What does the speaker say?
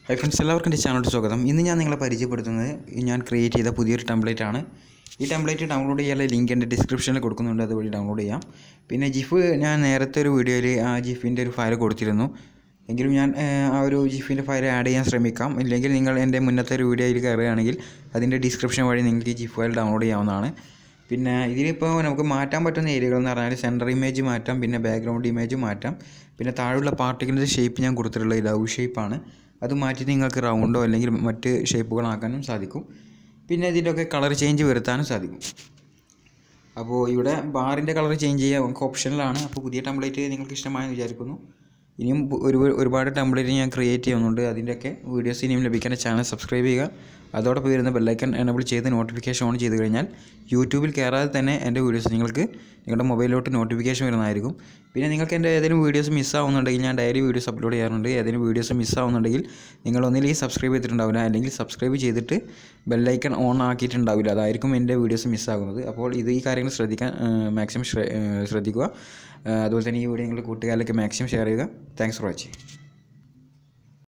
hi friends എല്ലാവർക്കും എൻ്റെ ചാനലിൽ സ്വാഗതം ഇന്ന് ഞാൻ നിങ്ങളെ പരിചയപ്പെടുത്തുന്നത് ഞാൻ ക്രിയേറ്റ് ചെയ്ത പുതിയൊരു ടെംപ്ലേറ്റ് ആണ് ഈ ടെംപ്ലേറ്റ് ഡൗൺലോഡ് ചെയ്യാനുള്ള ലിങ്ക് എൻ്റെ ഡിസ്ക്രിപ്ഷനിൽ കൊടുക്കുന്നുണ്ട് അതുവഴി ഡൗൺലോഡ് ചെയ്യാം പിന്നെ ജിഫ് ഞാൻ നേരത്തെ ഒരു വീഡിയോയിൽ ആ ജിഫിൻ്റെ ഒരു ഫയൽ കൊടുത്തിരുന്നു എങ്കിലും ഞാൻ ഏഹ്, ആ ഒരു ജിഫിൻ്റെ ഫയൽ ആഡ് ചെയ്യാൻ ശ്രമിക്കാം ഇല്ലെങ്കിൽ നിങ്ങൾ എൻ്റെ മുന്നത്തെ ഒരു വീഡിയോയിൽ കയറുകയാണെങ്കിൽ അതിൻ്റെ ഡിസ്ക്രിപ്ഷൻ വഴി നിങ്ങൾക്ക് ഈ ജിഫ് ഫയൽ ഡൗൺലോഡ് ചെയ്യാവുന്നതാണ് പിന്നെ ഇതിലിപ്പോൾ നമുക്ക് മാറ്റാൻ പറ്റുന്ന ഏരിയകൾ എന്ന് പറഞ്ഞാൽ സെൻറ്റർ ഇമേജ് മാറ്റാം പിന്നെ ബാക്ക്ഗ്രൗണ്ട് ഇമേജ് മാറ്റാം പിന്നെ താഴെയുള്ള പാർട്ടിക്കിളിൻ്റെ ഷേപ്പ് ഞാൻ കൊടുത്തിട്ടുള്ളത് ലവ് ഷേപ്പാണ് അത് മാറ്റി നിങ്ങൾക്ക് റൗണ്ടോ അല്ലെങ്കിൽ മറ്റ് ഷേപ്പുകളാക്കാനും സാധിക്കും പിന്നെ ഇതിൻ്റെയൊക്കെ കളർ ചേഞ്ച് വരുത്താനും സാധിക്കും അപ്പോൾ ഇവിടെ ബാറിൻ്റെ കളർ ചേഞ്ച് ചെയ്യാൻ നമുക്ക് ഓപ്ഷനിലാണ് അപ്പോൾ പുതിയ ടെംപ്ലേറ്റ് നിങ്ങൾക്ക് ഇഷ്ടമായെന്ന് വിചാരിക്കുന്നു ഇനിയും പു- ഒരു ഒരുപാട് ടെംപ്ലേറ്റ് ഞാൻ ക്രിയേറ്റ് ചെയ്യുന്നുണ്ട് അതിൻ്റെയൊക്കെ വീഡിയോസ് ഇനിയും ലഭിക്കാൻ ചാനൽ സബ്സ്ക്രൈബ് ചെയ്യുക അതോടൊപ്പം വരുന്ന ബെല്ലൈക്കൺ എനബിൾ ചെയ്ത് നോട്ടിഫിക്കേഷൻ ഓൺ ചെയ്ത് കഴിഞ്ഞാൽ യൂട്യൂബിൽ കയറാതെ തന്നെ എൻ്റെ വീഡിയോസ് നിങ്ങൾക്ക് നിങ്ങളുടെ മൊബൈലിലോട്ട് നോട്ടിഫിക്കേഷൻ വരുന്നതായിരിക്കും പിന്നെ നിങ്ങൾക്ക് എൻ്റെ ഏതെങ്കിലും വീഡിയോസ് മിസ്സാവുന്നുണ്ടെങ്കിൽ ഞാൻ ഡയറി വീഡിയോസ് അപ്ലോഡ് ചെയ്യാറുണ്ട് ഏതെങ്കിലും വീഡിയോസ് മിസ്സാവുന്നുണ്ടെങ്കിൽ നിങ്ങൾ ഒന്നില്ലെങ്കിൽ സബ്സ്ക്രൈബ് ചെയ്തിട്ടുണ്ടാവില്ല അല്ലെങ്കിൽ സബ്സ്ക്രൈബ് ചെയ്തിട്ട് ബെല്ലൈക്കൺ ഓൺ ആക്കിയിട്ടുണ്ടാവില്ല അതായിരിക്കും എൻ്റെ വീഡിയോസ് മിസ്സാകുന്നത് അപ്പോൾ ഇത് ഈ കാര്യങ്ങൾ ശ്രദ്ധിക്കാൻ മാക്സിമം ശ്രദ്ധിക്കുക ആ, അതുപോലെ തന്നെ ഈ വീഡിയോ നിങ്ങൾ കൂട്ടുകാരിലേക്ക് മാക്സിമം ഷെയർ ചെയ്യുക താങ്ക്സ് ഫോർ വാച്ചിങ്